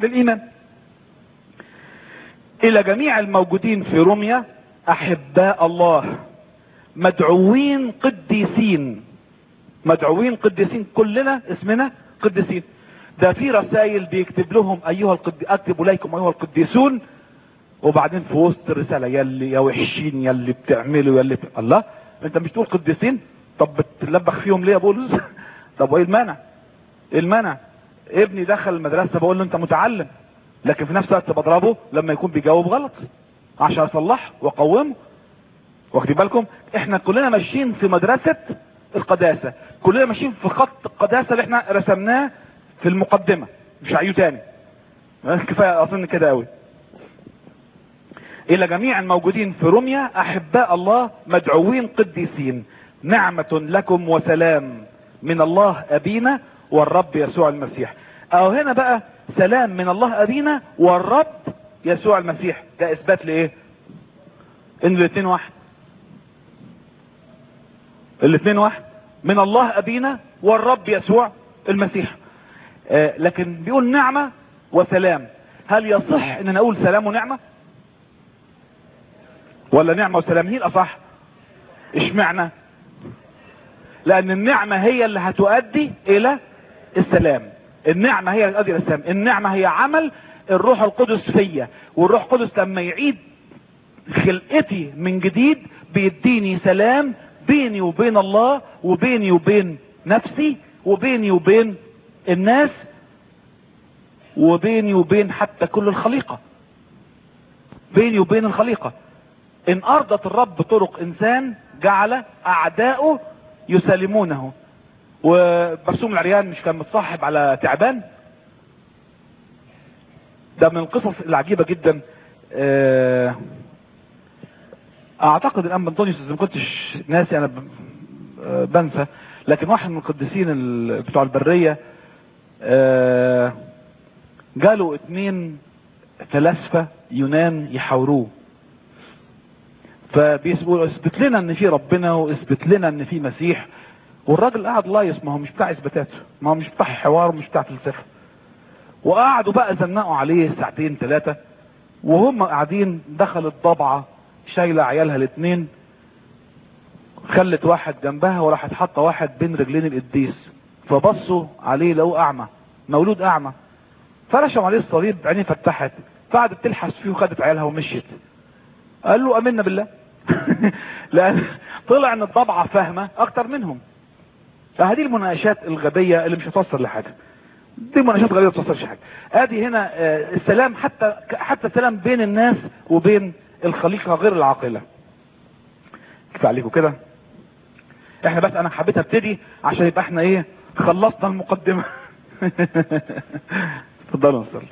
للايمان الى جميع الموجودين في روميا احباء الله مدعوين قديسين مدعوين قديسين كلنا اسمنا قديسين ده في رسائل بيكتب لهم ايها القد... اكتب اليكم ايها القديسون وبعدين في وسط الرساله يلي يا وحشين يلي بتعملوا يلي بت... الله انت مش تقول قديسين طب بتلبخ فيهم ليه يا بولس طب وايه المانع ايه المانع ابني دخل المدرسه بقول له انت متعلم لكن في نفس الوقت بضربه لما يكون بيجاوب غلط عشان اصلحه واقومه واخدين بالكم احنا كلنا ماشيين في مدرسه القداسه كلنا ماشيين في خط القداسه اللي احنا رسمناه في المقدمه مش هعيده تاني كفايه اظن كده قوي الى جميع الموجودين في روميا احباء الله مدعوين قديسين نعمة لكم وسلام من الله ابينا والرب يسوع المسيح اهو هنا بقى سلام من الله ابينا والرب يسوع المسيح ده اثبات لايه ان الاثنين واحد الاثنين واحد من الله ابينا والرب يسوع المسيح آه لكن بيقول نعمة وسلام هل يصح ان نقول سلام ونعمة ولا نعمة وسلام مين اصح اشمعنى لان النعمة هي اللي هتؤدي الى السلام النعمة هي اللي هتؤدي الى السلام النعمة هي عمل الروح القدس فيا والروح القدس لما يعيد خلقتي من جديد بيديني سلام بيني وبين الله وبيني وبين نفسي وبيني وبين الناس وبيني وبين حتى كل الخليقة بيني وبين الخليقة ان ارضت الرب طرق انسان جعل اعداؤه يسلمونه وبرسوم العريان مش كان متصاحب على تعبان ده من القصص العجيبة جدا اه اعتقد الان بنطونيوس اذا ما كنتش ناسي انا بنسى لكن واحد من القديسين بتوع البرية اه جاله اتنين فلاسفة يونان يحاوروه فبيقولوا اثبت لنا ان في ربنا واثبت لنا ان في مسيح والراجل قاعد لايص ما هو مش بتاع اثباتات ما هو مش بتاع حوار مش بتاع فلسفه وقعدوا بقى زنقوا عليه ساعتين ثلاثه وهم قاعدين دخلت ضبعه شايله عيالها الاثنين خلت واحد جنبها وراحت حاطه واحد بين رجلين القديس فبصوا عليه لقوه اعمى مولود اعمى فرشوا عليه الصليب عينيه فتحت فقعدت تلحس فيه وخدت عيالها ومشيت قال له امنا بالله لان طلع ان الضبعه فاهمه اكتر منهم فهذه المناقشات الغبيه اللي مش هتوصل لحاجه دي مناقشات غبيه ما بتوصلش حاجه ادي هنا السلام حتى حتى السلام بين الناس وبين الخليقه غير العاقله كفايه عليكم كده احنا بس انا حبيت ابتدي عشان يبقى احنا ايه خلصنا المقدمه اتفضلوا نصلي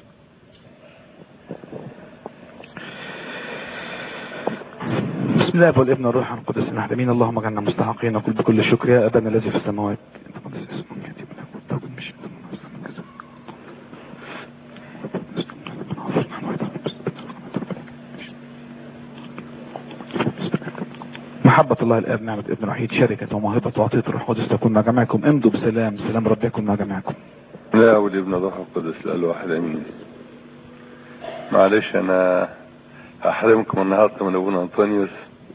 بسم الله والابن والروح القدس المحدمين اللهم اجعلنا مستحقين نقول بكل شكر يا ابانا الذي في السماوات محبة الله الآب نعمة ابن وحيد شركة وموهبة وعطية الروح القدس تكون مع جميعكم امضوا بسلام سلام رب يكون مع جميعكم لا والابن الروح القدس لا الواحد امين معلش انا هحرمكم النهارده من ابونا انطونيوس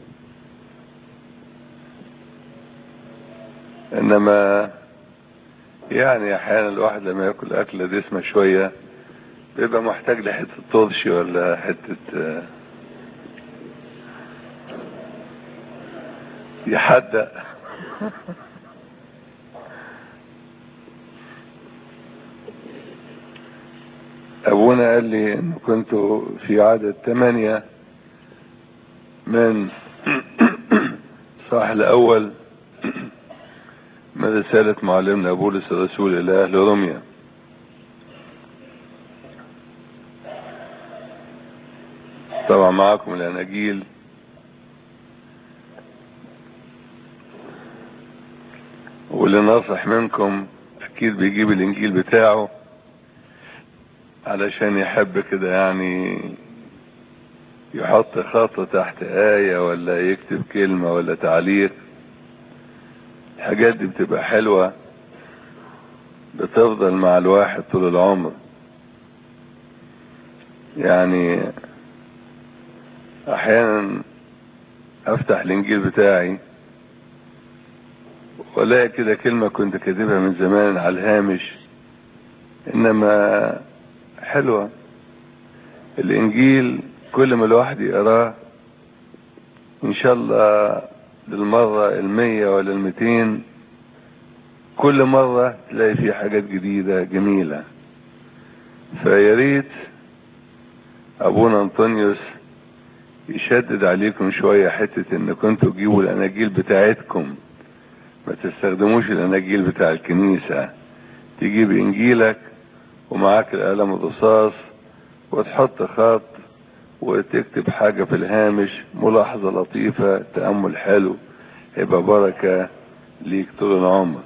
انما يعني احيانا الواحد لما ياكل اكله دسمه شويه بيبقى محتاج لحته طرش ولا حته يحدق ابونا قال لي ان كنت في عدد ثمانية من صح الاول من رسالة معلمنا بولس الرسول الى اهل روميا طبعا معاكم الاناجيل واللي ناصح منكم اكيد بيجيب الانجيل بتاعه علشان يحب كده يعني يحط خط تحت آية ولا يكتب كلمة ولا تعليق الحاجات دي بتبقى حلوة بتفضل مع الواحد طول العمر يعني احيانا افتح الانجيل بتاعي والاقي كده كلمة كنت كاتبها من زمان على الهامش انما حلوة الانجيل كل ما الواحد يقراه ان شاء الله للمرة المية ولا الميتين كل مرة تلاقي فيه حاجات جديدة جميلة فياريت ابونا انطونيوس يشدد عليكم شوية حتة ان كنتوا تجيبوا الاناجيل بتاعتكم ما تستخدموش الاناجيل بتاع الكنيسة تجيب انجيلك ومعاك القلم الرصاص وتحط خط وتكتب حاجة في الهامش ملاحظة لطيفة تأمل حلو يبقى بركة ليك طول العمر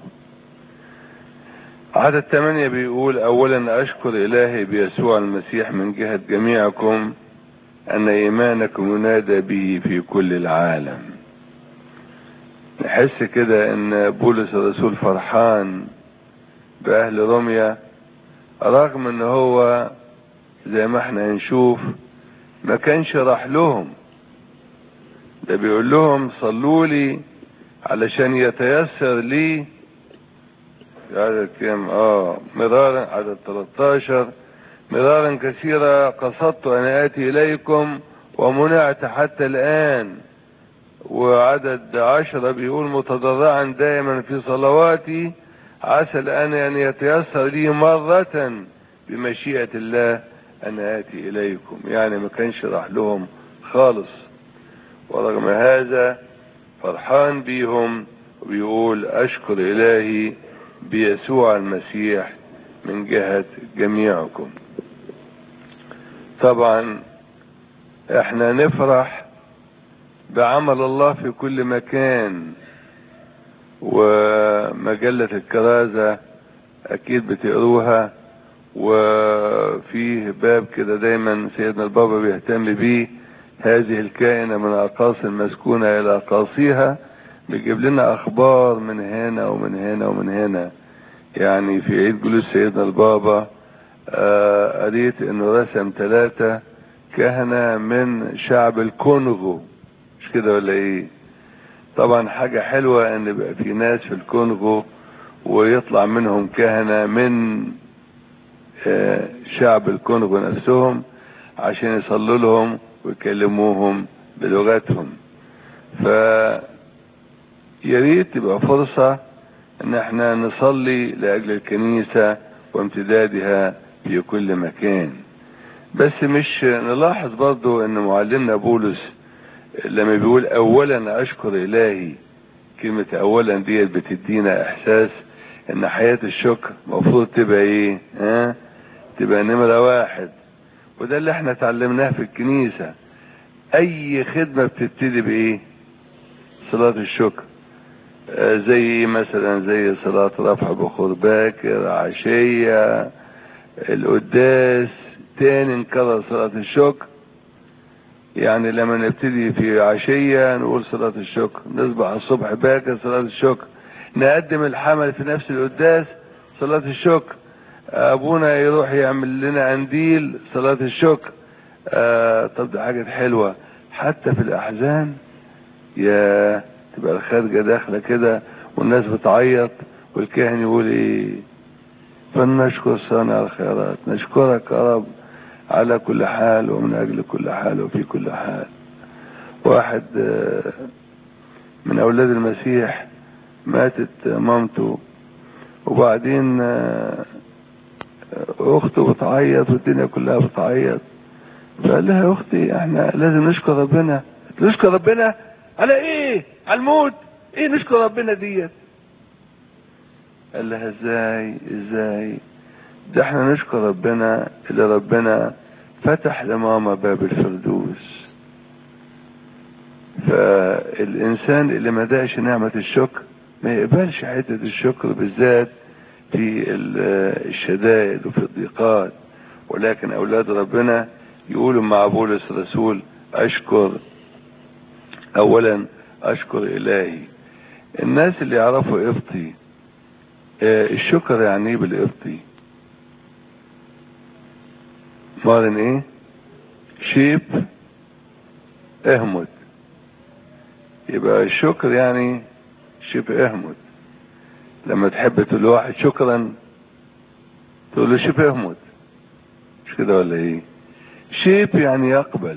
عدد ثمانية بيقول اولا اشكر الهي بيسوع المسيح من جهة جميعكم ان ايمانكم ينادى به في كل العالم نحس كده ان بولس الرسول فرحان باهل روميا رغم ان هو زي ما احنا هنشوف ما كانش راح لهم ده بيقول لهم صلوا لي علشان يتيسر لي عدد كام اه مرارا عدد 13 مرارا كثيرة قصدت ان اتي اليكم ومنعت حتى الان وعدد عشرة بيقول متضرعا دائما في صلواتي عسى الان ان يتيسر لي مرة بمشيئة الله ان اتي اليكم يعني ما كانش راح لهم خالص ورغم هذا فرحان بيهم وبيقول اشكر الهي بيسوع المسيح من جهة جميعكم طبعا احنا نفرح بعمل الله في كل مكان ومجلة الكرازة اكيد بتقروها وفيه باب كده دايما سيدنا البابا بيهتم بيه هذه الكائنة من اقاصي المسكونة الى اقاصيها بيجيب لنا اخبار من هنا ومن هنا ومن هنا يعني في عيد جلوس سيدنا البابا آه قريت انه رسم ثلاثة كهنة من شعب الكونغو مش كده ولا ايه طبعا حاجة حلوة ان يبقى في ناس في الكونغو ويطلع منهم كهنة من آه شعب الكونغو نفسهم عشان يصلوا لهم ويكلموهم بلغتهم ف ياريت تبقى فرصة ان احنا نصلي لاجل الكنيسة وامتدادها في كل مكان بس مش نلاحظ برضو ان معلمنا بولس لما بيقول اولا اشكر الهي كلمة اولا ديت بتدينا احساس ان حياة الشكر مفروض تبقى ايه ها تبقى نمرة واحد وده اللي احنا اتعلمناه في الكنيسة اي خدمة بتبتدي بايه صلاة الشكر زي مثلا زي صلاة رفع بخور باكر عشية القداس تاني نكرر صلاة الشكر يعني لما نبتدي في عشية نقول صلاة الشكر نصبح الصبح باكر صلاة الشكر نقدم الحمل في نفس القداس صلاة الشكر ابونا يروح يعمل لنا قنديل صلاة الشكر آه طب دي حاجة حلوة حتى في الاحزان يا تبقى الخارجة داخلة كده والناس بتعيط والكاهن يقول ايه فلنشكر صانع الخيرات نشكرك يا رب على كل حال ومن اجل كل حال وفي كل حال واحد من اولاد المسيح ماتت مامته وبعدين اخته بتعيط والدنيا كلها بتعيط فقال لها يا اختي احنا لازم نشكر ربنا نشكر ربنا على ايه على الموت ايه نشكر ربنا ديت قال لها ازاي ازاي ده احنا نشكر ربنا اللي ربنا فتح لماما باب الفردوس فالانسان اللي ما داش نعمة الشكر ما يقبلش حتة الشكر بالذات في الشدائد وفي الضيقات ولكن اولاد ربنا يقولوا مع بولس الرسول اشكر اولا اشكر الهي الناس اللي يعرفوا ابطي الشكر يعني ايه بالابطي مارن ايه شيب اهمت يبقى الشكر يعني شيب اهمت لما تحب تقول لواحد شكرا تقول له شيب اهمت مش كده ولا ايه شيب يعني يقبل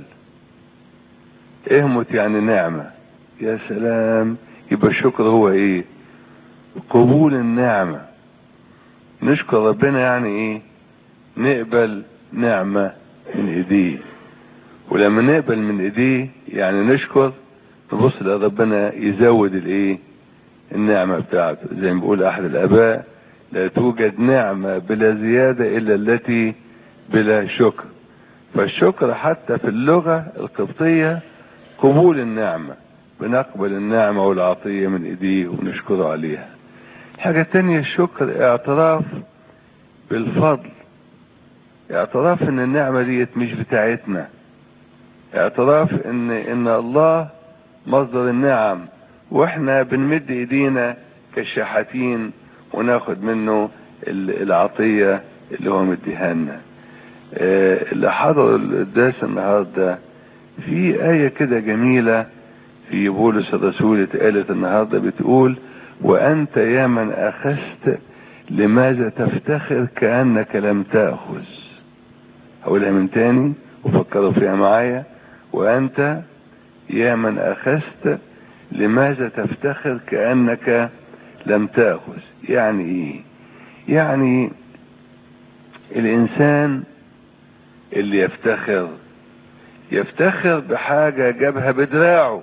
اهمت يعني نعمة يا سلام يبقى الشكر هو ايه قبول النعمة نشكر ربنا يعني ايه نقبل نعمة من ايديه ولما نقبل من ايديه يعني نشكر نبص لربنا يزود الايه النعمة بتاعته زي ما بيقول احد الاباء لا توجد نعمة بلا زيادة الا التي بلا شكر فالشكر حتى في اللغة القبطية قبول النعمة بنقبل النعمة والعطية من ايديه ونشكره عليها حاجة تانية الشكر اعتراف بالفضل اعتراف ان النعمة ديت مش بتاعتنا اعتراف ان ان الله مصدر النعم واحنا بنمد ايدينا كشحاتين وناخد منه العطية اللي هو مديها لنا اه اللي حضر القداس النهارده في آية كده جميلة في بولس الرسول اتقالت النهارده بتقول وأنت يا من أخذت لماذا تفتخر كأنك لم تأخذ هقولها من تاني وفكروا فيها معايا وأنت يا من أخذت لماذا تفتخر كأنك لم تأخذ يعني إيه يعني الإنسان اللي يفتخر يفتخر بحاجة جابها بدراعه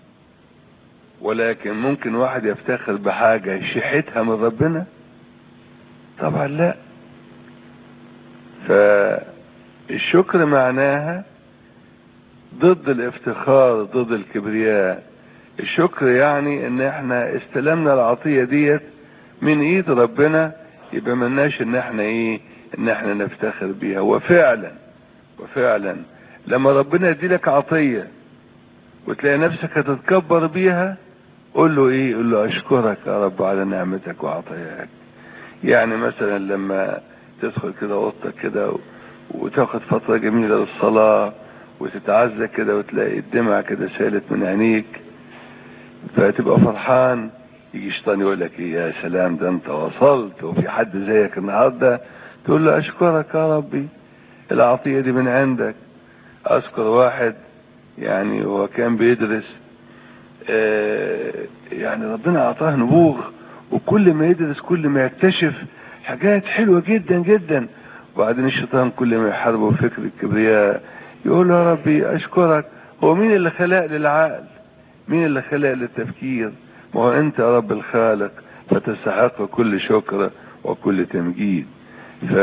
ولكن ممكن واحد يفتخر بحاجة شحتها من ربنا طبعا لا فالشكر معناها ضد الافتخار ضد الكبرياء الشكر يعني ان احنا استلمنا العطية ديت من ايد ربنا يبقى ملناش ان احنا ايه ان احنا نفتخر بيها وفعلا وفعلا لما ربنا يديلك عطية وتلاقي نفسك هتتكبر بيها قول له ايه قول له اشكرك يا رب على نعمتك وعطاياك يعني مثلا لما تدخل كده اوضتك كده وتاخد فترة جميلة للصلاة وتتعزى كده وتلاقي الدمع كده سالت من عينيك فتبقى فرحان يجي شيطان يقول لك ايه يا سلام ده انت وصلت وفي حد زيك النهارده تقول له اشكرك يا ربي العطية دي من عندك اذكر واحد يعني هو كان بيدرس آه يعني ربنا اعطاه نبوغ وكل ما يدرس كل ما يكتشف حاجات حلوة جدا جدا وبعدين الشيطان كل ما يحاربه فكر الكبرياء يقول له يا ربي اشكرك هو مين اللي خلق للعقل مين اللي خلق للتفكير ما هو انت يا رب الخالق فتستحق كل شكر وكل تمجيد ف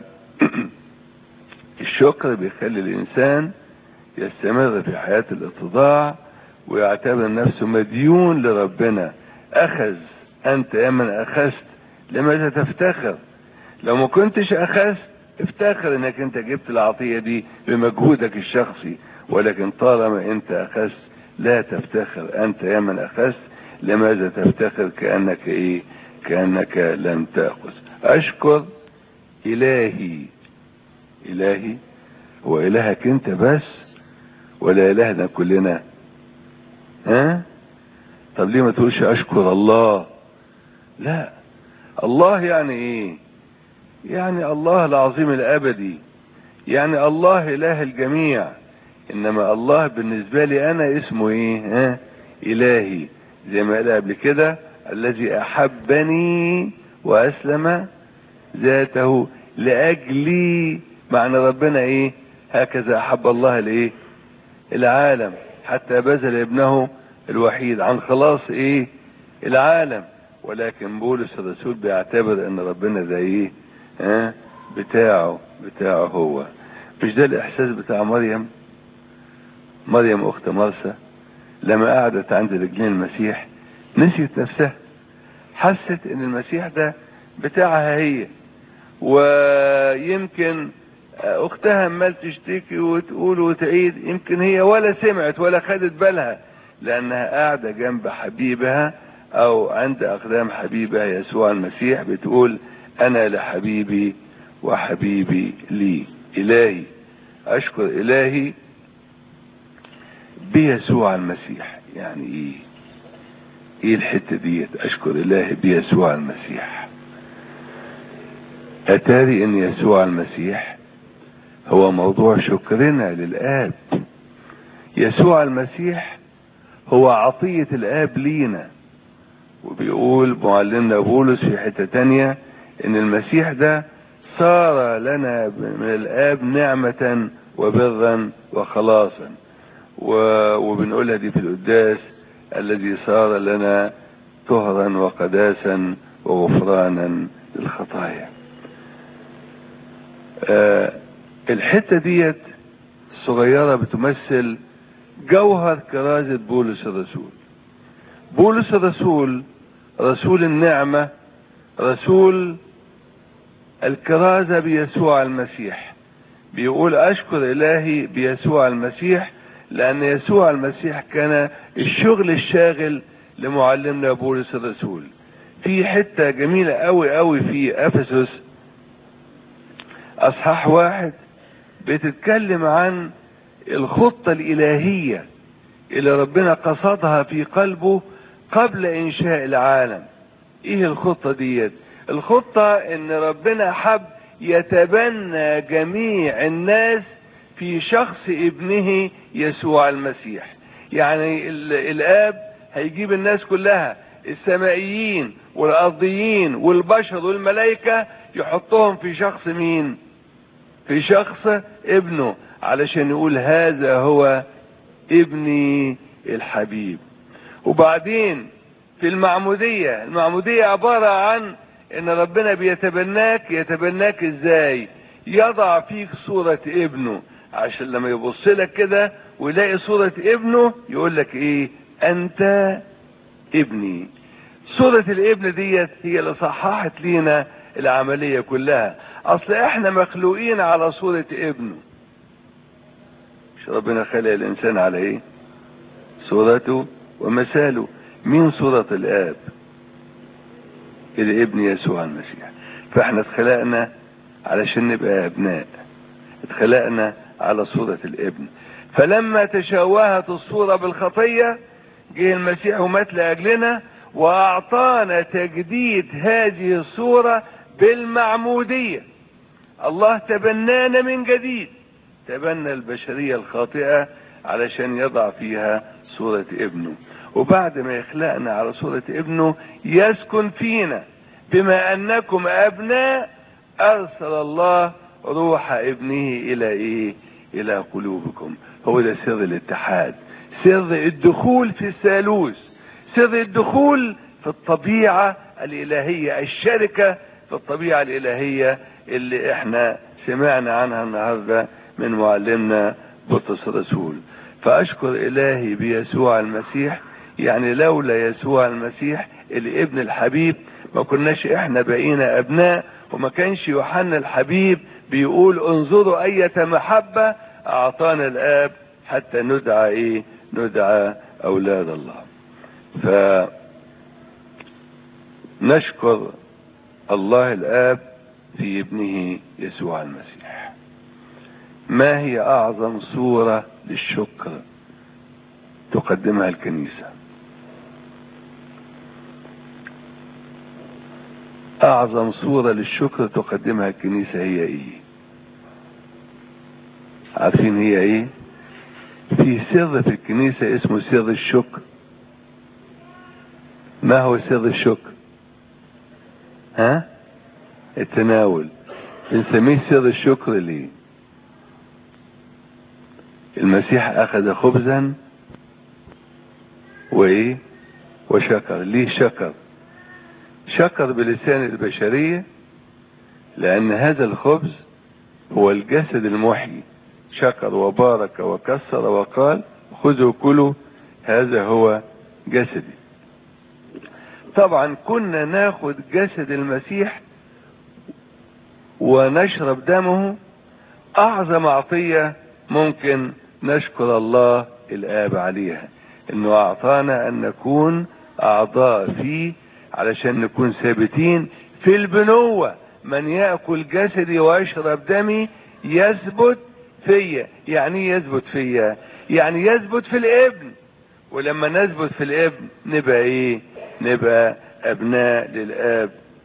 الشكر بيخلي الانسان يستمر في حياة الاتضاع ويعتبر نفسه مديون لربنا اخذ انت يا من اخذت لماذا تفتخر لو ما كنتش اخذت افتخر انك انت جبت العطية دي بمجهودك الشخصي ولكن طالما انت اخذت لا تفتخر انت يا من اخذت لماذا تفتخر كأنك ايه كأنك لم تأخذ اشكر الهي الهي هو الهك انت بس ولا الهنا كلنا ها طب ليه ما تقولش اشكر الله لا الله يعني ايه يعني الله العظيم الابدي يعني الله اله الجميع انما الله بالنسبة لي انا اسمه ايه ها الهي زي ما قال قبل كده الذي احبني واسلم ذاته لاجلي معنى ربنا ايه هكذا احب الله الايه العالم حتى بذل ابنه الوحيد عن خلاص ايه العالم ولكن بولس الرسول بيعتبر ان ربنا ده ايه ها بتاعه بتاعه هو مش ده الاحساس بتاع مريم مريم اخت مرسى لما قعدت عند رجلين المسيح نسيت نفسها حست ان المسيح ده بتاعها هي ويمكن اختها عمال تشتكي وتقول وتعيد يمكن هي ولا سمعت ولا خدت بالها لانها قاعده جنب حبيبها او عند اقدام حبيبها يسوع المسيح بتقول انا لحبيبي وحبيبي لي الهي اشكر الهي بيسوع المسيح يعني ايه ايه الحتة ديت اشكر الله بيسوع المسيح اتاري ان يسوع المسيح هو موضوع شكرنا للاب يسوع المسيح هو عطية الاب لينا وبيقول معلمنا بولس في حتة تانية ان المسيح ده صار لنا من الاب نعمة وبرا وخلاصا وبنقولها دي في القداس الذي صار لنا طهرا وقداسا وغفرانا للخطايا آه الحتة ديت صغيرة بتمثل جوهر كرازة بولس الرسول بولس الرسول رسول النعمة رسول الكرازة بيسوع المسيح بيقول أشكر إلهي بيسوع المسيح لأن يسوع المسيح كان الشغل الشاغل لمعلمنا بولس الرسول في حتة جميلة قوي قوي في أفسس أصحاح واحد بتتكلم عن الخطة الإلهية اللي ربنا قصدها في قلبه قبل إنشاء العالم إيه الخطة ديت الخطة إن ربنا حب يتبنى جميع الناس في شخص ابنه يسوع المسيح يعني الآب هيجيب الناس كلها السمائيين والأرضيين والبشر والملائكة يحطهم في شخص مين في شخص ابنه علشان يقول هذا هو ابني الحبيب وبعدين في المعمودية المعمودية عبارة عن ان ربنا بيتبناك يتبناك ازاي يضع فيك صورة ابنه عشان لما يبص لك كده ويلاقي صورة ابنه يقول لك ايه انت ابني صورة الابن ديت هي اللي صححت لينا العملية كلها اصل احنا مخلوقين على صورة ابنه مش ربنا خلق الانسان على ايه صورته ومثاله مين صورة الاب الابن يسوع المسيح فاحنا اتخلقنا علشان نبقى ابناء اتخلقنا على صورة الابن فلما تشوهت الصورة بالخطية جه المسيح ومات لأجلنا وأعطانا تجديد هذه الصورة بالمعمودية الله تبنانا من جديد تبنى البشرية الخاطئة علشان يضع فيها صورة ابنه وبعد ما يخلقنا على صورة ابنه يسكن فينا بما انكم ابناء ارسل الله روح ابنه الى ايه الى قلوبكم هو ده سر الاتحاد سر الدخول في الثالوث سر الدخول في الطبيعة الالهية الشركة في الطبيعة الالهية اللي احنا سمعنا عنها النهاردة من معلمنا بطرس الرسول فاشكر الهي بيسوع المسيح يعني لولا يسوع المسيح الابن الحبيب ما كناش احنا بقينا ابناء وما كانش يوحنا الحبيب بيقول انظروا اية محبة اعطانا الاب حتى ندعى ايه ندعى اولاد الله ف نشكر الله الاب في ابنه يسوع المسيح ما هي اعظم صورة للشكر تقدمها الكنيسه اعظم صورة للشكر تقدمها الكنيسة هي ايه عارفين هي ايه في سر في الكنيسة اسمه سر الشكر ما هو سر الشكر ها التناول بنسميه سر الشكر ليه المسيح اخذ خبزا وايه وشكر ليه شكر شكر بلسان البشرية لأن هذا الخبز هو الجسد المحيي شكر وبارك وكسر وقال خذوا كلوا هذا هو جسدي طبعا كنا ناخد جسد المسيح ونشرب دمه أعظم عطية ممكن نشكر الله الآب عليها إنه أعطانا أن نكون أعضاء فيه علشان نكون ثابتين في البنوة من يأكل جسدي ويشرب دمي يثبت فيا يعني ايه يثبت فيا يعني يثبت في الابن ولما نثبت في الابن نبقى ايه نبقى ابناء للاب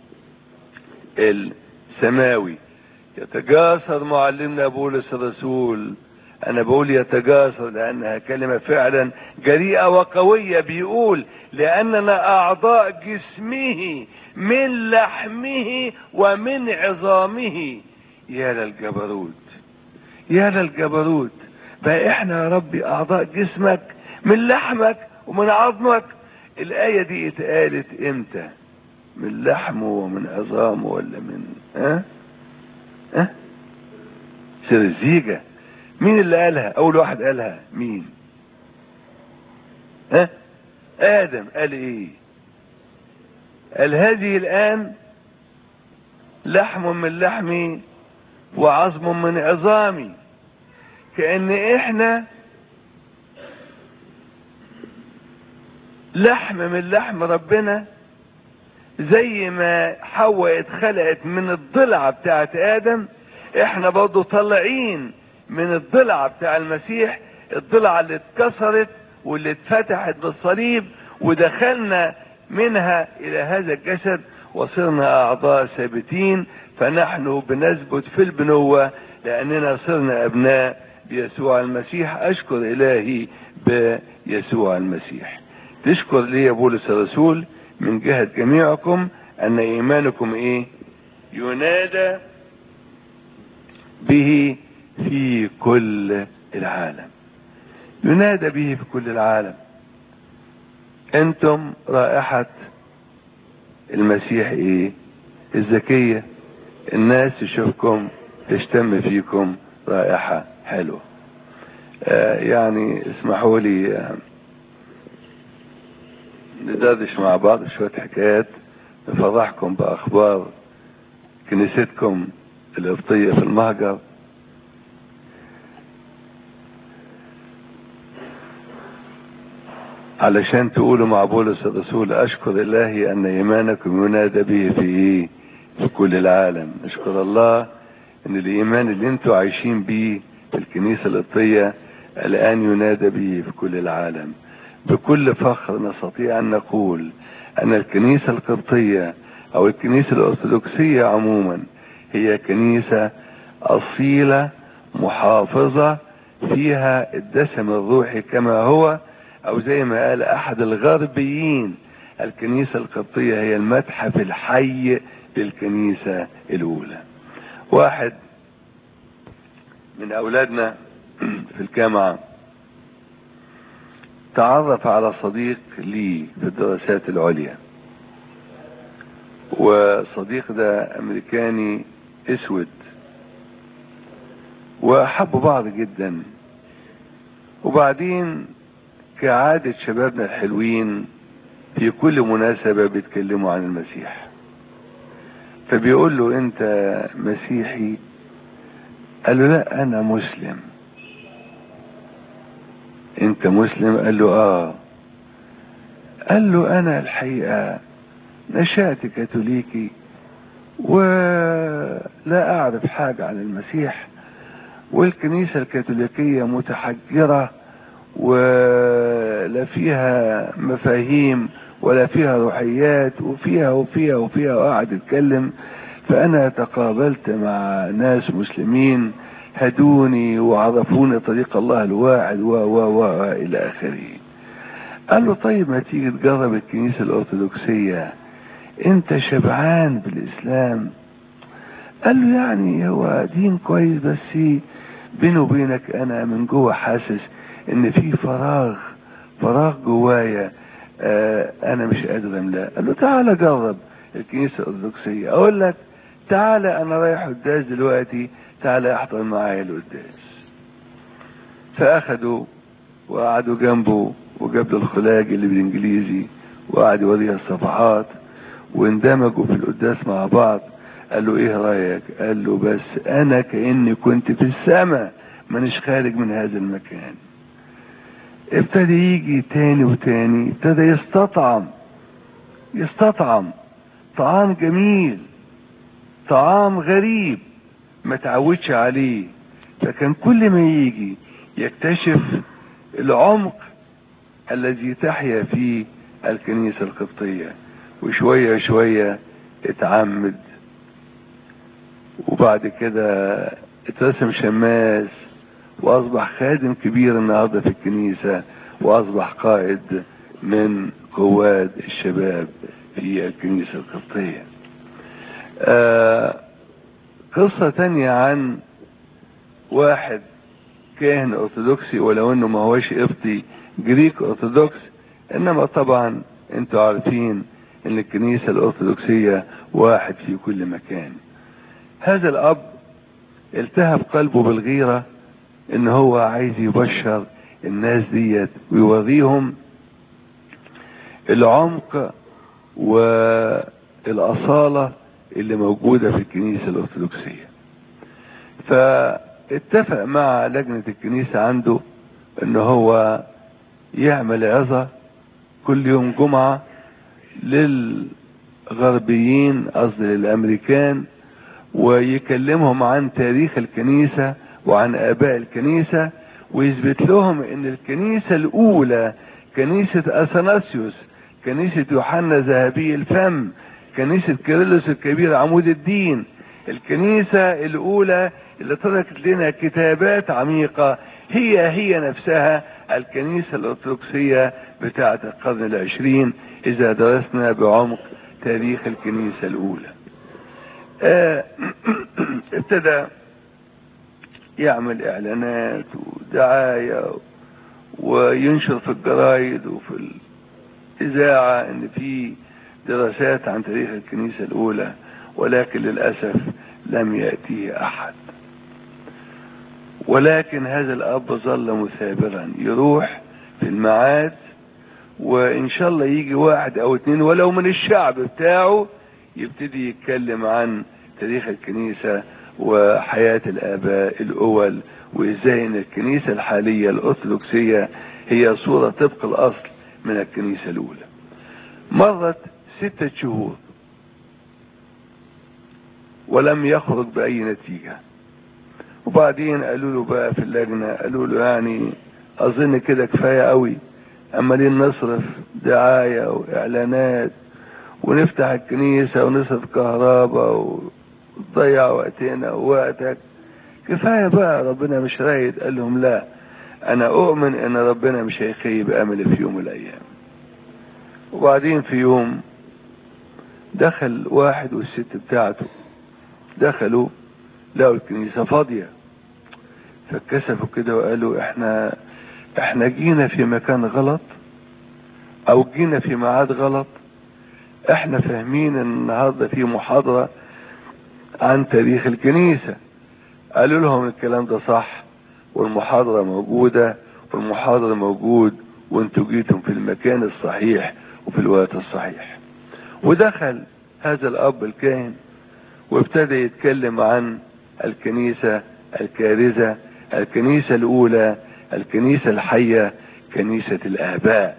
السماوي يتجاسر معلمنا بولس الرسول انا بقول يتجاسر لانها كلمة فعلا جريئة وقوية بيقول لاننا اعضاء جسمه من لحمه ومن عظامه يا للجبروت يا للجبروت بقى احنا يا ربي اعضاء جسمك من لحمك ومن عظمك الاية دي اتقالت امتى من لحمه ومن عظامه ولا من ها ها سر الزيجة مين اللي قالها اول واحد قالها مين ها ادم قال ايه قال هذه الان لحم من لحمي وعظم من عظامي كأن احنا لحم من لحم ربنا زي ما حواء اتخلقت من الضلع بتاعت ادم احنا برضه طالعين من الضلع بتاع المسيح الضلع اللي اتكسرت واللي اتفتحت بالصليب ودخلنا منها الى هذا الجسد وصرنا اعضاء ثابتين فنحن بنثبت في البنوة لاننا صرنا ابناء بيسوع المسيح اشكر الهي بيسوع المسيح تشكر لي يا بولس الرسول من جهة جميعكم ان ايمانكم ايه ينادى به في كل العالم ينادى به في كل العالم انتم رائحة المسيح ايه الزكية الناس تشوفكم تشتم فيكم رائحة حلوة آه يعني اسمحوا لي آه ندردش مع بعض شوية حكايات نفضحكم بأخبار كنيستكم القبطية في المهجر علشان تقولوا مع بولس الرسول اشكر الله ان ايمانكم ينادى به في ايه في كل العالم اشكر الله ان الايمان اللي انتوا عايشين بيه في الكنيسة القبطية الان ينادى به في كل العالم بكل فخر نستطيع ان نقول ان الكنيسة القبطية او الكنيسة الارثوذكسية عموما هي كنيسة اصيلة محافظة فيها الدسم الروحي كما هو او زي ما قال احد الغربيين الكنيسة القبطية هي المتحف الحي للكنيسة الاولى واحد من اولادنا في الجامعة تعرف على صديق لي في الدراسات العليا وصديق ده امريكاني اسود وحبوا بعض جدا وبعدين كعادة شبابنا الحلوين في كل مناسبة بيتكلموا عن المسيح فبيقول له انت مسيحي قال له لا انا مسلم انت مسلم قال له اه قال له انا الحقيقة نشأت كاثوليكي ولا اعرف حاجة عن المسيح والكنيسة الكاثوليكية متحجرة ولا فيها مفاهيم ولا فيها روحيات وفيها وفيها وفيها وقعد يتكلم فانا تقابلت مع ناس مسلمين هدوني وعرفوني طريق الله الواحد و و و الى اخره قال له طيب ما تيجي تجرب الكنيسة الارثوذكسية انت شبعان بالاسلام قال له يعني هو دين كويس بس بيني وبينك انا من جوه حاسس ان في فراغ فراغ جوايا آه انا مش قادر املاه قال له تعالى جرب الكنيسه الارثوذكسيه اقول لك تعالى انا رايح قداس دلوقتي تعالى احضر معايا القداس فاخدوا وقعدوا جنبه وجاب له الخلاج اللي بالانجليزي وقعد يوريها الصفحات واندمجوا في القداس مع بعض قال له ايه رايك قال له بس انا كاني كنت في السماء مانيش خارج من هذا المكان ابتدى يجي تاني وتاني ابتدى يستطعم يستطعم طعام جميل طعام غريب ما تعودش عليه فكان كل ما يجي يكتشف العمق الذي تحيا فيه الكنيسة القبطية وشوية شوية اتعمد وبعد كده اترسم شماس واصبح خادم كبير النهارده في الكنيسة واصبح قائد من قواد الشباب في الكنيسة القبطية آه قصة تانية عن واحد كاهن ارثوذكسي ولو انه ما هوش قبطي جريك ارثوذكس انما طبعا انتوا عارفين ان الكنيسة الارثوذكسية واحد في كل مكان هذا الاب التهب قلبه بالغيرة ان هو عايز يبشر الناس ديت ويوريهم العمق والاصالة اللي موجودة في الكنيسة الارثوذكسية فاتفق مع لجنة الكنيسة عنده ان هو يعمل عظة كل يوم جمعة للغربيين قصدي للامريكان ويكلمهم عن تاريخ الكنيسة وعن اباء الكنيسة ويثبت لهم ان الكنيسة الاولى كنيسة اثناسيوس كنيسة يوحنا ذهبي الفم كنيسة كيرلس الكبير عمود الدين الكنيسة الاولى اللي تركت لنا كتابات عميقة هي هي نفسها الكنيسة الارثوذكسية بتاعة القرن العشرين اذا درسنا بعمق تاريخ الكنيسة الاولى آه ابتدى يعمل اعلانات ودعاية وينشر في الجرايد وفي الاذاعة ان في دراسات عن تاريخ الكنيسة الاولى ولكن للأسف لم يأتيه احد ولكن هذا الاب ظل مثابرا يروح في المعاد وان شاء الله يجي واحد او اتنين ولو من الشعب بتاعه يبتدي يتكلم عن تاريخ الكنيسة وحياة الآباء الأول وإزاي إن الكنيسة الحالية الأرثوذكسية هي صورة طبق الأصل من الكنيسة الأولى. مرت ستة شهور ولم يخرج بأي نتيجة. وبعدين قالوا له بقى في اللجنة قالوا له يعني أظن كده كفاية قوي عمالين نصرف دعاية وإعلانات ونفتح الكنيسة ونصرف كهرباء وتضيع وقتنا ووقتك كفاية بقى ربنا مش رايد قال لهم لا انا اؤمن ان ربنا مش هيخيب املي في يوم من الايام وبعدين في يوم دخل واحد والست بتاعته دخلوا لقوا الكنيسة فاضية فاتكسفوا كده وقالوا احنا احنا جينا في مكان غلط او جينا في ميعاد غلط احنا فاهمين ان النهارده في محاضرة عن تاريخ الكنيسة قالوا لهم الكلام ده صح والمحاضرة موجودة والمحاضر موجود وانتوا جيتم في المكان الصحيح وفي الوقت الصحيح ودخل هذا الاب الكاهن وابتدى يتكلم عن الكنيسة الكارثة الكنيسة الاولى الكنيسة الحية كنيسة الاباء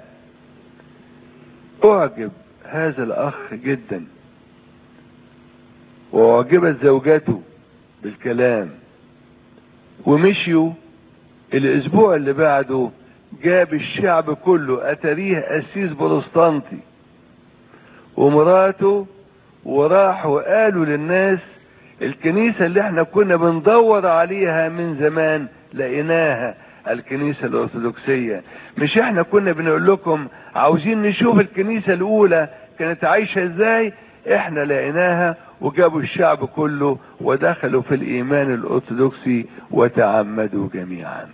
اعجب هذا الاخ جدا واعجبت زوجته بالكلام ومشيوا الاسبوع اللي بعده جاب الشعب كله اتاريه قسيس بروستانتي ومراته وراحوا قالوا للناس الكنيسة اللي احنا كنا بندور عليها من زمان لقيناها الكنيسة الأرثوذكسية مش احنا كنا بنقول لكم عاوزين نشوف الكنيسة الأولى كانت عايشة ازاي احنا لقيناها وجابوا الشعب كله ودخلوا في الإيمان الأرثوذكسي وتعمدوا جميعا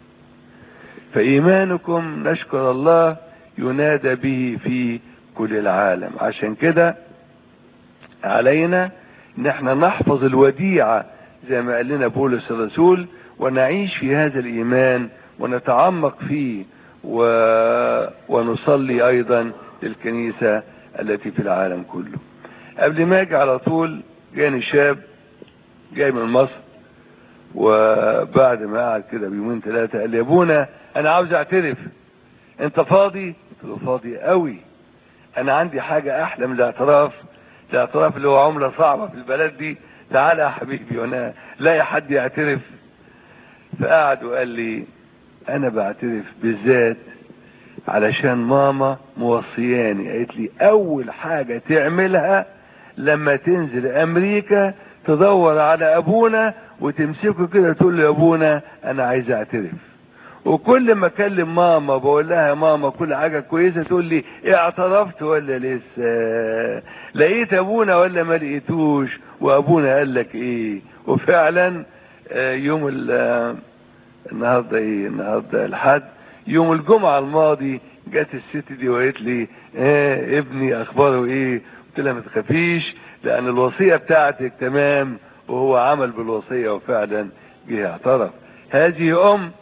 فإيمانكم نشكر الله ينادى به في كل العالم عشان كده علينا ان احنا نحفظ الوديعة زي ما قال لنا بولس الرسول ونعيش في هذا الايمان ونتعمق فيه و... ونصلي ايضا للكنيسة التي في العالم كله قبل ما اجي على طول جاني شاب جاي من مصر وبعد ما قعد كده بيومين ثلاثة قال لي يا ابونا انا عاوز اعترف انت فاضي قلت له فاضي قوي انا عندي حاجة احلى من الاعتراف الاعتراف اللي هو عملة صعبة في البلد دي تعالى يا حبيبي وانا لاقي حد يعترف فقعد وقال لي انا بعترف بالذات علشان ماما موصياني قالت لي اول حاجة تعملها لما تنزل امريكا تدور على ابونا وتمسكه كده تقول له يا ابونا انا عايز اعترف وكل ما اكلم ماما بقول لها يا ماما كل حاجه كويسه تقول لي إيه اعترفت ولا لسه لقيت ابونا ولا ما لقيتوش وابونا قال لك ايه وفعلا آه، يوم ال- آه، النهارده ايه النهارده الحد يوم الجمعه الماضي جت الست دي وقالت لي ايه ابني اخباره ايه قلت لها ما تخافيش لان الوصيه بتاعتك تمام وهو عمل بالوصيه وفعلا جه اعترف هذه ام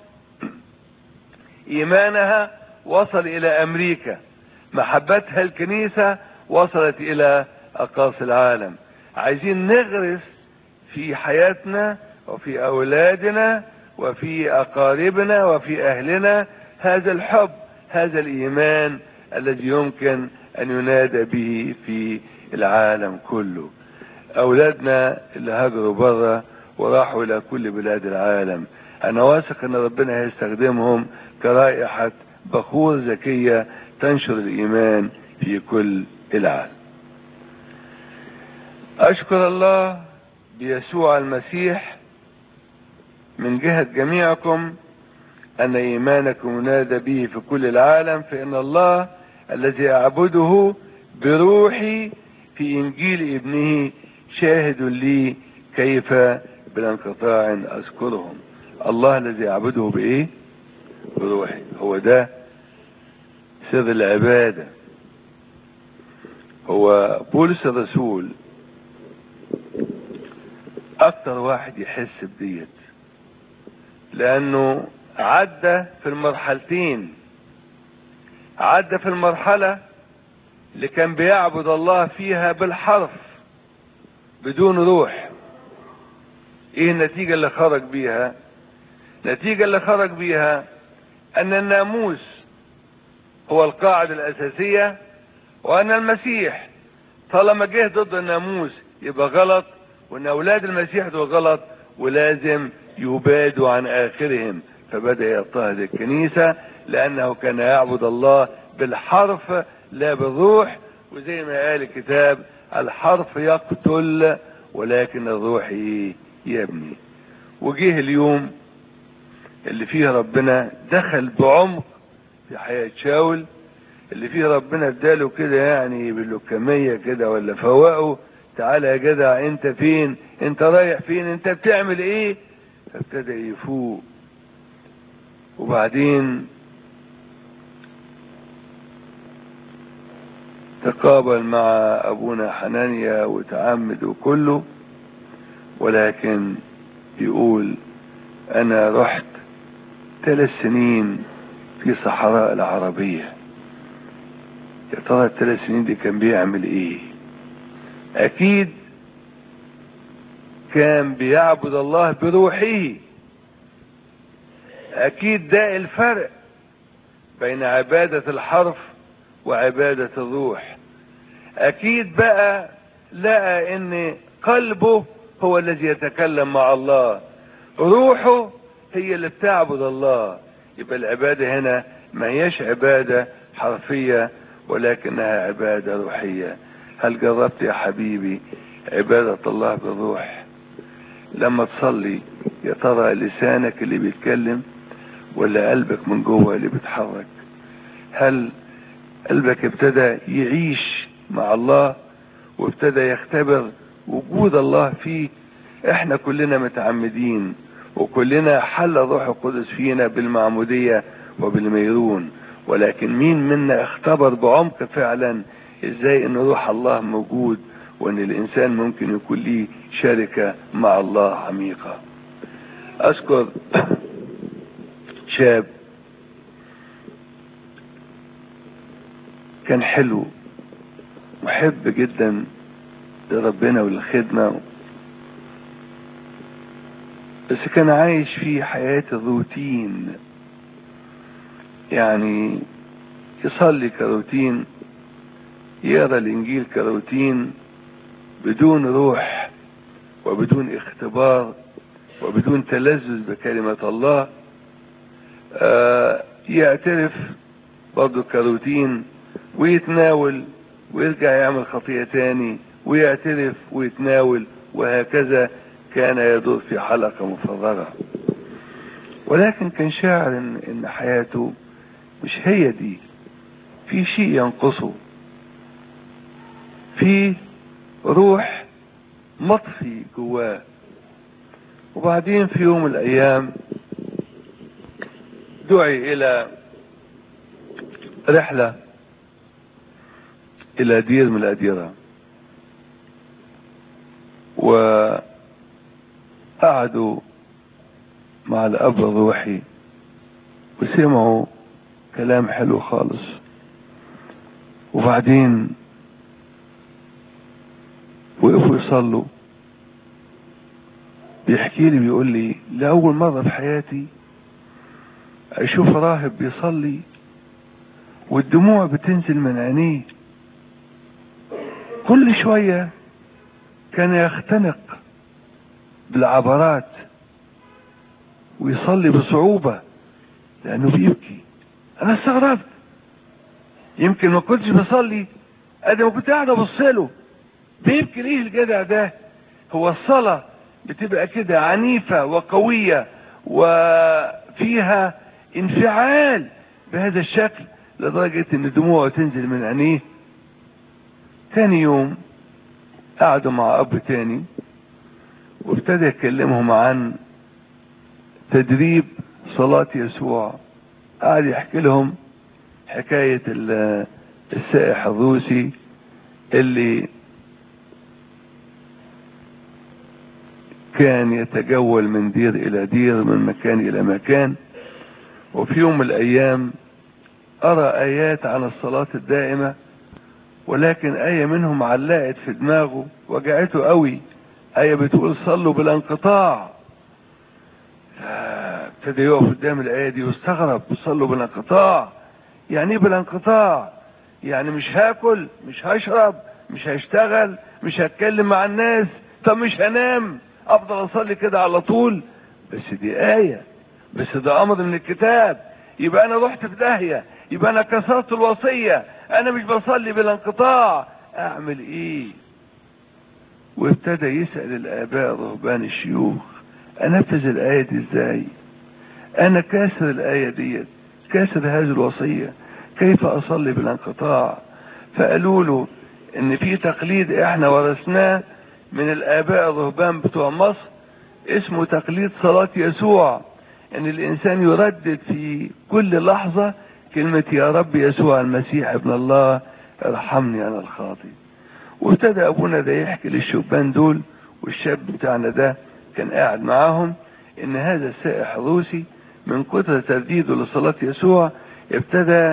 ايمانها وصل الى امريكا محبتها الكنيسة وصلت الى اقاصي العالم عايزين نغرس في حياتنا وفي اولادنا وفي اقاربنا وفي اهلنا هذا الحب هذا الايمان الذي يمكن ان ينادى به في العالم كله اولادنا اللي هاجروا بره وراحوا الى كل بلاد العالم انا واثق ان ربنا هيستخدمهم كرائحة بخور ذكية تنشر الايمان في كل العالم اشكر الله بيسوع المسيح من جهة جميعكم ان ايمانكم ينادى به في كل العالم فان الله الذي اعبده بروحي في انجيل ابنه شاهد لي كيف بلا انقطاع اذكرهم الله الذي اعبده بايه بروحي هو ده سر العبادة هو بولس الرسول اكتر واحد يحس بديت لانه عدى في المرحلتين عدى في المرحلة اللي كان بيعبد الله فيها بالحرف بدون روح ايه النتيجة اللي خرج بيها النتيجة اللي خرج بيها ان الناموس هو القاعدة الاساسية وان المسيح طالما جه ضد الناموس يبقى غلط وان اولاد المسيح دول غلط ولازم يبادوا عن اخرهم فبدأ يضطهد الكنيسة لانه كان يعبد الله بالحرف لا بالروح وزي ما قال الكتاب الحرف يقتل ولكن الروح ايه يبني وجه اليوم اللي فيه ربنا دخل بعمق في حياة شاول اللي فيه ربنا اداله كده يعني باللكمية كده ولا فوقه تعالى يا جدع انت فين انت رايح فين انت بتعمل ايه فابتدى يفوق وبعدين تقابل مع ابونا حنانيا وتعمد وكله ولكن يقول انا رحت ثلاث سنين في صحراء العربية يا ترى الثلاث سنين دي كان بيعمل ايه اكيد كان بيعبد الله بروحه اكيد ده الفرق بين عبادة الحرف وعبادة الروح اكيد بقى لقى ان قلبه هو الذي يتكلم مع الله روحه هي اللي بتعبد الله يبقى العبادة هنا ما هيش عبادة حرفية ولكنها عبادة روحية هل جربت يا حبيبي عبادة الله بالروح لما تصلي يا ترى لسانك اللي بيتكلم ولا قلبك من جوه اللي بيتحرك هل قلبك ابتدى يعيش مع الله وابتدى يختبر وجود الله فيه احنا كلنا متعمدين وكلنا حل الروح القدس فينا بالمعمودية وبالميرون ولكن مين منا اختبر بعمق فعلا ازاي ان روح الله موجود وان الانسان ممكن يكون ليه شركة مع الله عميقة اذكر شاب كان حلو محب جدا لربنا وللخدمة بس كان عايش في حياة الروتين يعني يصلي كروتين يقرا الانجيل كروتين بدون روح وبدون اختبار وبدون تلذذ بكلمة الله آه يعترف برضه كروتين ويتناول ويرجع يعمل خطيئة تاني ويعترف ويتناول وهكذا كان يدور في حلقة مفرغة ولكن كان شاعر ان, إن حياته مش هي دي في شيء ينقصه في روح مطفي جواه وبعدين في يوم من الايام دعي الى رحلة الى دير من الاديرة وقعدوا مع الاب الروحي وسمعوا كلام حلو خالص وبعدين وقفوا يصلوا بيحكي لي بيقول لي لأول مرة في حياتي أشوف راهب بيصلي والدموع بتنزل من عينيه كل شوية كان يختنق بالعبرات ويصلي بصعوبة لأنه بيبكي أنا استغربت يمكن ما كنتش بصلي أنا ما كنت قاعد أبص له بيبكي ليه الجدع ده هو الصلاة بتبقى كده عنيفة وقوية وفيها انفعال بهذا الشكل لدرجة ان دموعه تنزل من عينيه تاني يوم قعدوا مع اب تاني وابتدى يكلمهم عن تدريب صلاة يسوع قعد يحكي لهم حكاية السائح الروسي اللي كان يتجول من دير الى دير من مكان الى مكان وفي يوم من الايام ارى ايات عن الصلاة الدائمة ولكن اية منهم علقت في دماغه وجعته قوي اية بتقول صلوا بلا انقطاع ابتدى يقف قدام الاية دي واستغرب صلوا بلا انقطاع يعني ايه بلا انقطاع يعني مش هاكل مش هشرب مش هشتغل مش هتكلم مع الناس طب مش هنام افضل اصلي كده على طول بس دي آية بس ده امر من الكتاب يبقى انا رحت في داهية يبقى انا كسرت الوصية انا مش بصلي بلا انقطاع اعمل ايه وابتدى يسأل الاباء رهبان الشيوخ انفذ الاية دي ازاي انا كاسر الاية ديت كاسر هذه الوصية كيف اصلي بلا انقطاع فقالوا له ان في تقليد احنا ورثناه من الاباء الرهبان بتوع مصر اسمه تقليد صلاة يسوع ان الانسان يردد في كل لحظة كلمة يا رب يسوع المسيح ابن الله ارحمني انا الخاطئ وابتدى ابونا ده يحكي للشبان دول والشاب بتاعنا ده كان قاعد معاهم ان هذا السائح الروسي من كتر ترديده لصلاة يسوع ابتدى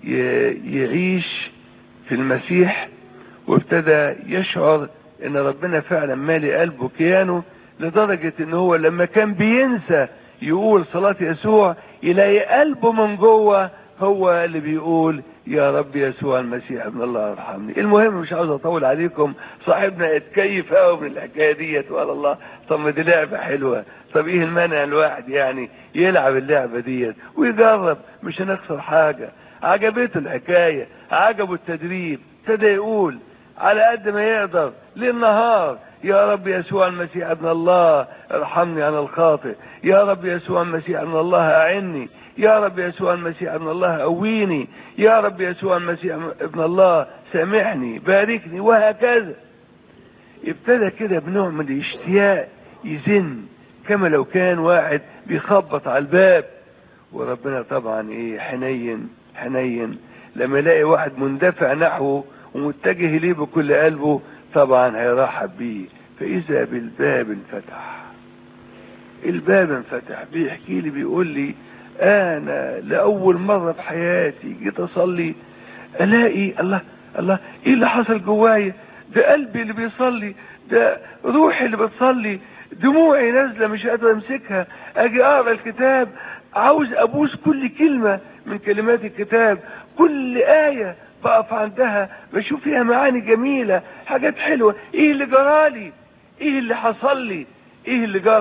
يعيش في المسيح وابتدى يشعر ان ربنا فعلا مالي قلبه كيانه لدرجة ان هو لما كان بينسى يقول صلاة يسوع يلاقي قلبه من جوه هو اللي بيقول يا رب يسوع المسيح ابن الله ارحمني المهم مش عاوز اطول عليكم صاحبنا اتكيف قوي من الحكايه ديت وقال الله طب ما دي لعبه حلوه طب ايه المانع الواحد يعني يلعب اللعبه ديت ويجرب مش هنخسر حاجه عجبته الحكايه عجبه التدريب ابتدى يقول على قد ما يقدر للنهار يا رب يسوع المسيح ابن الله ارحمني انا الخاطئ يا رب يسوع المسيح ابن الله اعني يا رب يسوع المسيح ابن الله قويني يا رب يسوع المسيح ابن الله سامحني باركني وهكذا ابتدى كده بنوع من الاشتياق يزن كما لو كان واحد بيخبط على الباب وربنا طبعا ايه حنين حنين لما يلاقي واحد مندفع نحوه ومتجه ليه بكل قلبه طبعا هيرحب بيه فاذا بالباب انفتح الباب انفتح بيحكي لي بيقول لي انا لاول مرة في حياتي جيت اصلي الاقي الله الله ايه اللي حصل جوايا ده قلبي اللي بيصلي ده روحي اللي بتصلي دموعي نازله مش قادر امسكها اجي اقرا الكتاب عاوز ابوس كل كلمه من كلمات الكتاب كل ايه بقف عندها بشوف فيها معاني جميله حاجات حلوه ايه اللي جرالي ايه اللي حصل لي ايه اللي جرى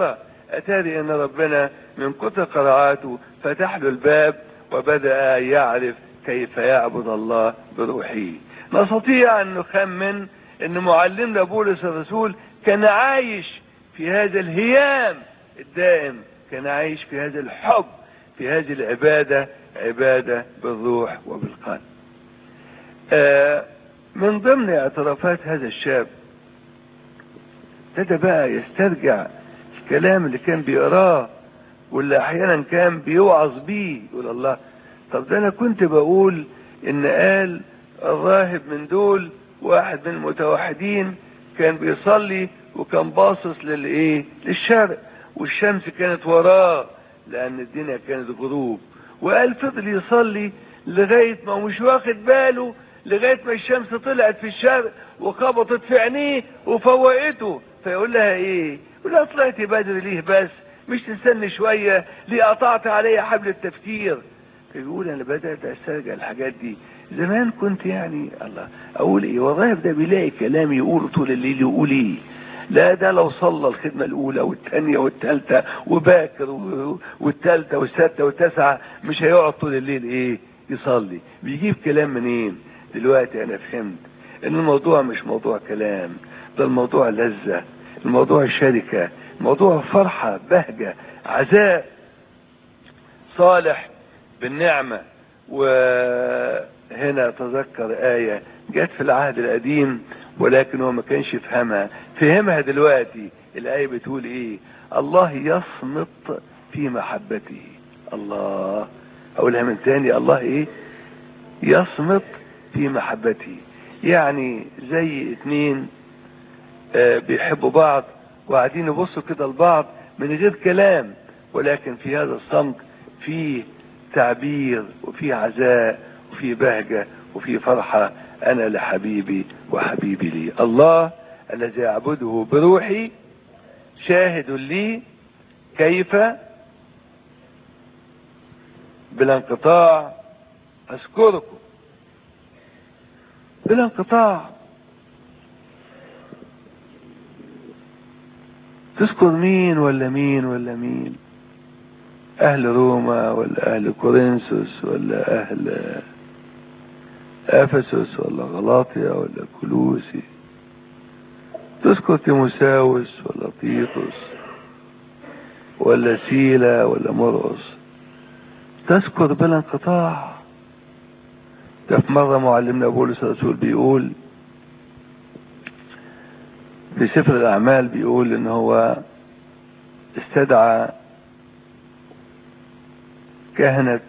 اتاري ان ربنا من كتر قراءاته فتح له الباب وبدأ يعرف كيف يعبد الله بروحه نستطيع ان نخمن ان معلمنا بولس الرسول كان عايش في هذا الهيام الدائم كان عايش في هذا الحب في هذه العبادة عبادة بالروح وبالقلب آه من ضمن اعترافات هذا الشاب ابتدى بقى يسترجع الكلام اللي كان بيقراه واللي احيانا كان بيوعظ بيه يقول الله طب ده انا كنت بقول ان قال الراهب من دول واحد من المتوحدين كان بيصلي وكان باصص للايه للشرق والشمس كانت وراه لان الدنيا كانت غروب وقال فضل يصلي لغاية ما مش واخد باله لغاية ما الشمس طلعت في الشرق وخبطت في عينيه وفوقته فيقول لها ايه يقول لها طلعتي بدري ليه بس مش تستني شوية ليه قطعت عليا حبل التفكير فيقول انا بدأت استرجع الحاجات دي زمان كنت يعني الله اقول ايه والراهب ده بيلاقي كلام يقوله طول الليل يقول ايه لا ده لو صلى الخدمة الأولى والثانية والثالثة وباكر والثالثة والسادسة والتاسعة مش هيقعد طول الليل إيه يصلي بيجيب كلام منين دلوقتي أنا فهمت إن الموضوع مش موضوع كلام ده الموضوع لذة الموضوع شركة الموضوع فرحة بهجة عزاء صالح بالنعمة وهنا تذكر آية جت في العهد القديم ولكن هو ما كانش يفهمها فهمها دلوقتي الآية بتقول ايه الله يصمت في محبته الله اقولها من تاني الله ايه يصمت في محبته يعني زي اتنين آه بيحبوا بعض وقاعدين يبصوا كده لبعض من غير كلام ولكن في هذا الصمت في تعبير وفي عزاء وفي بهجة وفي فرحة انا لحبيبي وحبيبي لي الله الذي اعبده بروحي شاهد لي كيف بلا انقطاع اذكركم بلا انقطاع تذكر مين ولا مين ولا مين اهل روما ولا اهل كورنثوس ولا اهل افسس ولا غلاطيا ولا كلوسي تذكر تيموساوس ولا تيطس ولا سيلا ولا مرقص تذكر بلا انقطاع ده في مرة معلمنا بولس الرسول بيقول في سفر الأعمال بيقول إن هو استدعى كهنة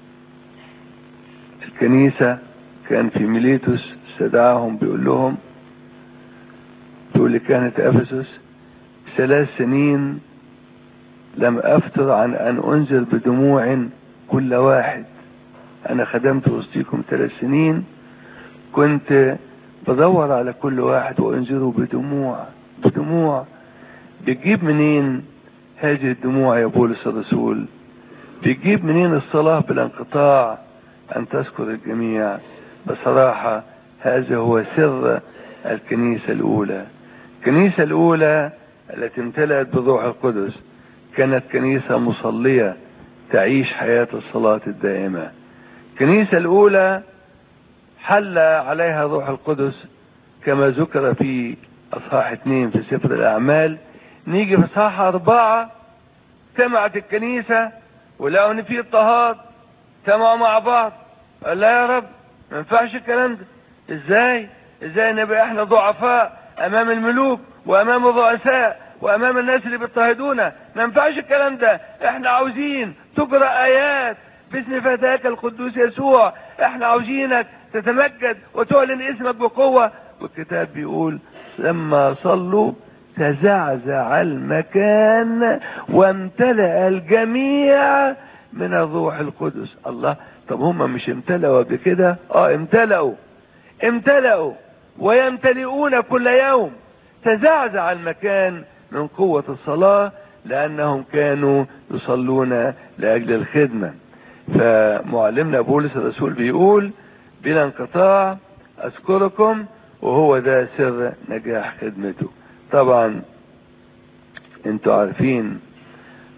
الكنيسة كان في ميليتوس استدعاهم بيقول لهم بيقول لكهنة أفسس ثلاث سنين لم أفتر عن أن أنزل بدموع كل واحد أنا خدمت وسطيكم ثلاث سنين كنت بدور على كل واحد وأنزله بدموع بدموع بتجيب منين هذه الدموع يا بولس الرسول بتجيب منين الصلاة بالانقطاع أن تذكر الجميع بصراحة هذا هو سر الكنيسة الأولى الكنيسة الأولى التي امتلأت بالروح القدس كانت كنيسة مصلية تعيش حياة الصلاة الدائمة الكنيسة الأولى حل عليها روح القدس كما ذكر في أصحاح اثنين في سفر الأعمال نيجي في أصحاح أربعة اجتمعت الكنيسة ولقوا إن في اضطهاد اجتمعوا مع بعض قال لا يا رب ما ينفعش الكلام ده ازاي ازاي نبقى احنا ضعفاء امام الملوك وامام الرؤساء وامام الناس اللي بيضطهدونا ما ينفعش الكلام ده احنا عاوزين تجرى ايات باسم فتاك القدوس يسوع احنا عاوزينك تتمجد وتعلن اسمك بقوة والكتاب بيقول لما صلوا تزعزع المكان وامتلأ الجميع من الروح القدس الله طب هم مش امتلأوا قبل كده اه امتلأوا امتلأوا ويمتلئون كل يوم تزعزع المكان من قوة الصلاة لأنهم كانوا يصلون لأجل الخدمة فمعلمنا بولس الرسول بيقول بلا انقطاع أذكركم وهو ده سر نجاح خدمته طبعا انتوا عارفين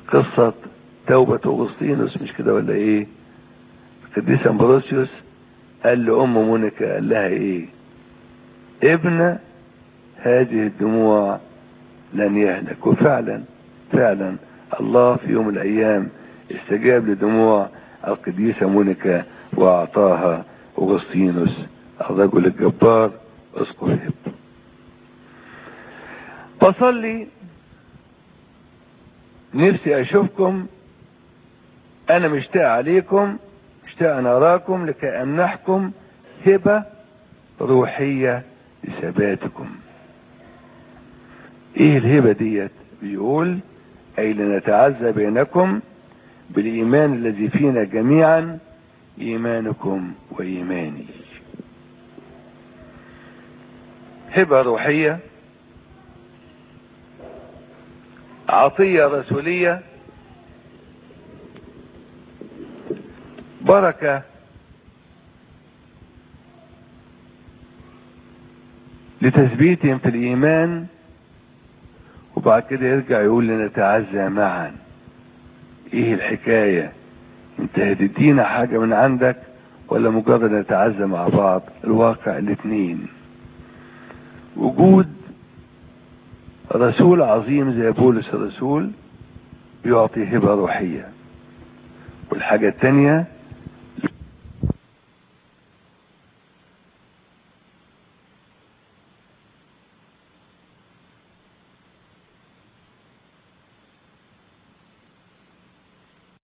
قصة توبة أغسطينوس مش كده ولا إيه القديس أمبروسيوس قال لأم مونيكا قال لها إيه ابن هذه الدموع لن يهلك وفعلا فعلا الله في يوم من الأيام استجاب لدموع القديسة مونيكا وأعطاها أغسطينوس الرجل الجبار اسقف هب بصلي نفسي اشوفكم انا مشتاق عليكم مشتاق ان اراكم لكي امنحكم هبة روحية لثباتكم ايه الهبة ديت بيقول اي لنتعزى بينكم بالايمان الذي فينا جميعا ايمانكم وايماني هبة روحية عطية رسولية بركة لتثبيتهم في الإيمان وبعد كده يرجع يقول لنتعزى معا ايه الحكاية انت هتدينا حاجة من عندك ولا مجرد نتعزى مع بعض الواقع الاتنين وجود رسول عظيم زي بولس الرسول بيعطي هبة روحية والحاجة التانية